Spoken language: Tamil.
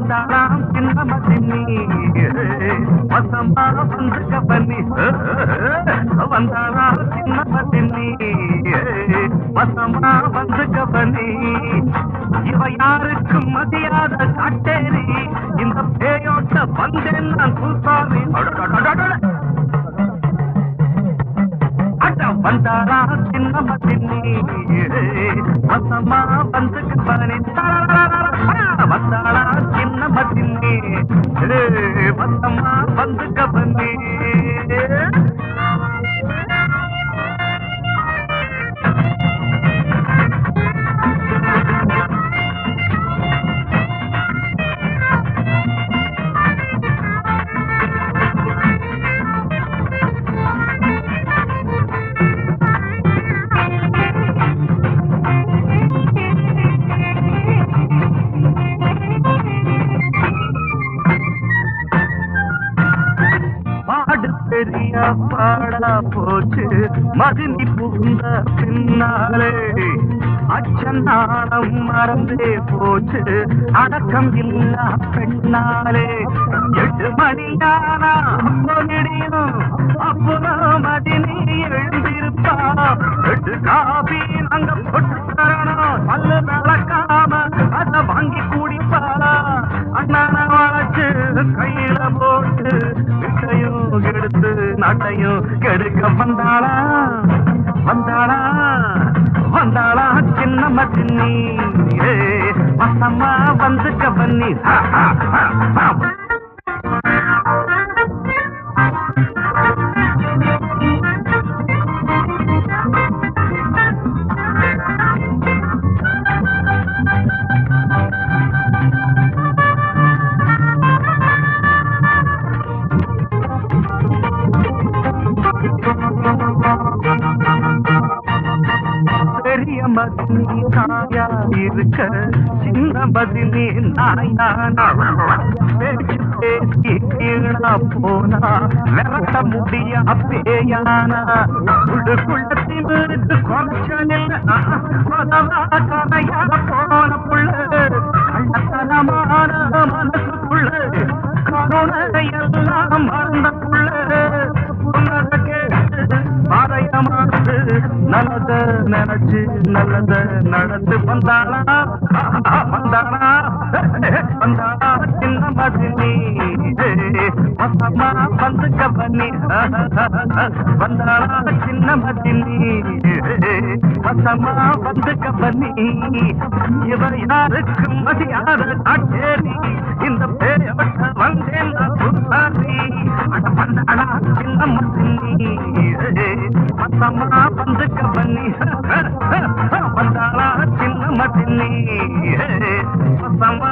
வந்தாளாம் சின்னம சின்னி வசமா வந்துக்க பண்ணி வந்தாளாம் சின்னம சின்னி வசமா வந்துக்க பண்ணி இவ யாருக்கும் மதியாத காட்டேரி இந்த பேயோட்ட வந்தேன் நான் பூசாரி அட வந்தாரா சின்னம சின்னி வசமா வந்துக்கு பனி வந்தாளா சின்னம சின்னி வசமா வந்துக்க பனி பாடு பெரிய பாடா போச்சு மதினி புகுந்த பின்னாலே அச்சநாணம் மறந்தே போச்சு அடக்கம் இல்லா பெண்ணாலே எட்டு மணியானா பொன்னிடியும் அப்பதான் மதினி எழுந்திருப்பா எட்டு காபி நாங்க போட்டு தரணும் பல்லு நடக்காம அதை வாங்கி குடிப்பா அண்ணனை வளைச்சு கையில போட்டு விட்டையும் எடுத்து நாட்டையும் கெடுக்க வந்தாளா வந்தாளா வந்தாளா சின்னம்ம சின்னி ஏ, வசமா வந்துக்க பண்ணி பெரிய மதினி தாயா இருக்க சின்ன மதினி நாயானா பேச்சு பேசி கீழா போனா விரட்ட முடியா பேயானா உள்ளுக்குள்ள திமிருக்கு குறைச்சலில் கரையா போன புள்ள கள்ளத்தனமான மனசுக்குள்ள கருணையெல்லாம் மறந்த புள்ள சொன்னதை கேட்டு பாதையமாத்து நல்லத நினைச்சு நல்லத நடந்து வந்தாளா வந்தாளா வந்தாளா சின்ன மதினி வசமா வந்துக்க பண்ணி வந்தாளா சின்ன மதினி வசமா வந்துக்க பண்ணி இவர் யாருக்கும் மதியாத காட்டேரி இந்த பேயவட்ட வந்தேன் நான் புத்தாரி அட வந்தாளா சின்ன மதினி வசமா வந்துக்க பண்ணி வந்தாளா சின்ன மதினி வசமா